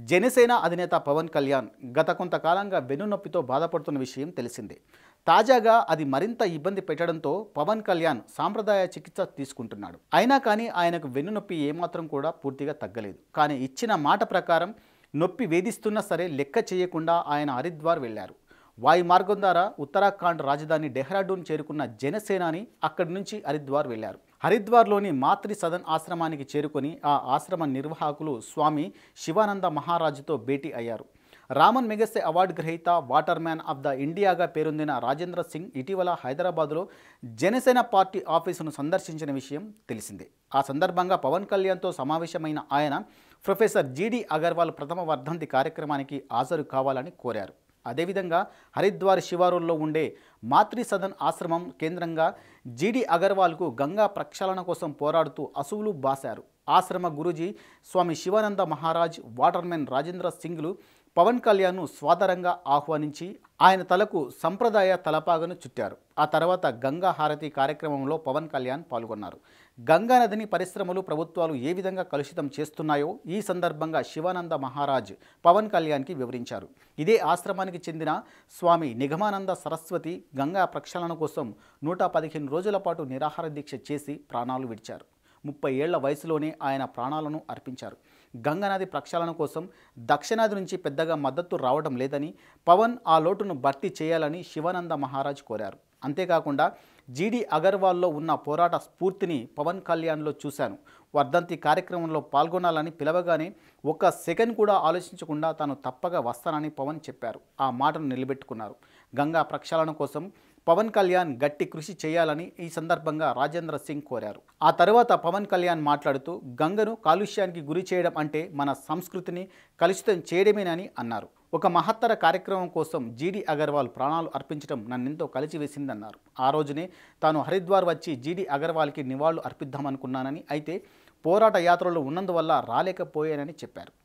జనసేన అధినేత పవన్ కళ్యాణ్ గత కొంతకాలంగా వెన్నునొప్పితో బాధపడుతున్న విషయం తెలిసిందే తాజాగా అది మరింత ఇబ్బంది పెట్టడంతో పవన్ కళ్యాణ్ సాంప్రదాయ చికిత్స తీసుకుంటున్నాడు అయినా కానీ ఆయనకు వెన్నునొప్పి ఏమాత్రం కూడా పూర్తిగా తగ్గలేదు కానీ ఇచ్చిన మాట ప్రకారం నొప్పి వేధిస్తున్నా సరే లెక్క చేయకుండా ఆయన హరిద్వార్ వెళ్లారు వాయు మార్గం ద్వారా ఉత్తరాఖండ్ రాజధాని డెహ్రాడూన్ చేరుకున్న జనసేనాని అక్కడి నుంచి హరిద్వార్ వెళ్లారు హరిద్వార్లోని మాతృ సదన్ ఆశ్రమానికి చేరుకొని ఆ ఆశ్రమ నిర్వాహకులు స్వామి శివానంద మహారాజుతో భేటీ అయ్యారు రామన్ మెగసె అవార్డు గ్రహీత వాటర్ మ్యాన్ ఆఫ్ ద ఇండియాగా పేరొందిన రాజేంద్ర సింగ్ ఇటీవల హైదరాబాద్లో జనసేన పార్టీ ఆఫీసును సందర్శించిన విషయం తెలిసిందే ఆ సందర్భంగా పవన్ కళ్యాణ్తో సమావేశమైన ఆయన ప్రొఫెసర్ జీడి అగర్వాల్ ప్రథమ వర్ధంతి కార్యక్రమానికి హాజరు కావాలని కోరారు అదేవిధంగా హరిద్వార్ శివారుల్లో ఉండే మాతృ సదన్ ఆశ్రమం కేంద్రంగా జీడి అగర్వాల్కు గంగా ప్రక్షాళన కోసం పోరాడుతూ అసువులు బాశారు ఆశ్రమ గురూజీ స్వామి శివానంద మహారాజ్ వాటర్మెన్ రాజేంద్ర సింగ్లు పవన్ కళ్యాణ్ను స్వాదరంగా ఆహ్వానించి ఆయన తలకు సంప్రదాయ తలపాగను చుట్టారు ఆ తర్వాత గంగా హారతి కార్యక్రమంలో పవన్ కళ్యాణ్ పాల్గొన్నారు గంగా నదిని పరిశ్రమలు ప్రభుత్వాలు ఏ విధంగా కలుషితం చేస్తున్నాయో ఈ సందర్భంగా శివానంద మహారాజ్ పవన్ కళ్యాణ్కి వివరించారు ఇదే ఆశ్రమానికి చెందిన స్వామి నిగమానంద సరస్వతి గంగా ప్రక్షాళన కోసం నూట పదిహేను రోజుల పాటు నిరాహార దీక్ష చేసి ప్రాణాలు విడిచారు ముప్పై ఏళ్ల వయసులోనే ఆయన ప్రాణాలను అర్పించారు గంగానది ప్రక్షాళన కోసం దక్షిణాది నుంచి పెద్దగా మద్దతు రావడం లేదని పవన్ ఆ లోటును భర్తీ చేయాలని శివానంద మహారాజ్ కోరారు అంతేకాకుండా జీడి అగర్వాల్లో ఉన్న పోరాట స్ఫూర్తిని పవన్ కళ్యాణ్లో చూశాను వర్ధంతి కార్యక్రమంలో పాల్గొనాలని పిలవగానే ఒక్క సెకండ్ కూడా ఆలోచించకుండా తాను తప్పగా వస్తానని పవన్ చెప్పారు ఆ మాటను నిలబెట్టుకున్నారు గంగా ప్రక్షాళన కోసం పవన్ కళ్యాణ్ గట్టి కృషి చేయాలని ఈ సందర్భంగా రాజేంద్ర సింగ్ కోరారు ఆ తర్వాత పవన్ కళ్యాణ్ మాట్లాడుతూ గంగను కాలుష్యానికి గురి చేయడం అంటే మన సంస్కృతిని కలుషితం చేయడమేనని అన్నారు ఒక మహత్తర కార్యక్రమం కోసం జీడి అగర్వాల్ ప్రాణాలు అర్పించడం నన్నెంతో కలిచివేసిందన్నారు ఆ రోజునే తాను హరిద్వార్ వచ్చి జీడి అగర్వాల్కి నివాళులు అర్పిద్దామనుకున్నానని అయితే పోరాట యాత్రలో ఉన్నందువల్ల రాలేకపోయానని చెప్పారు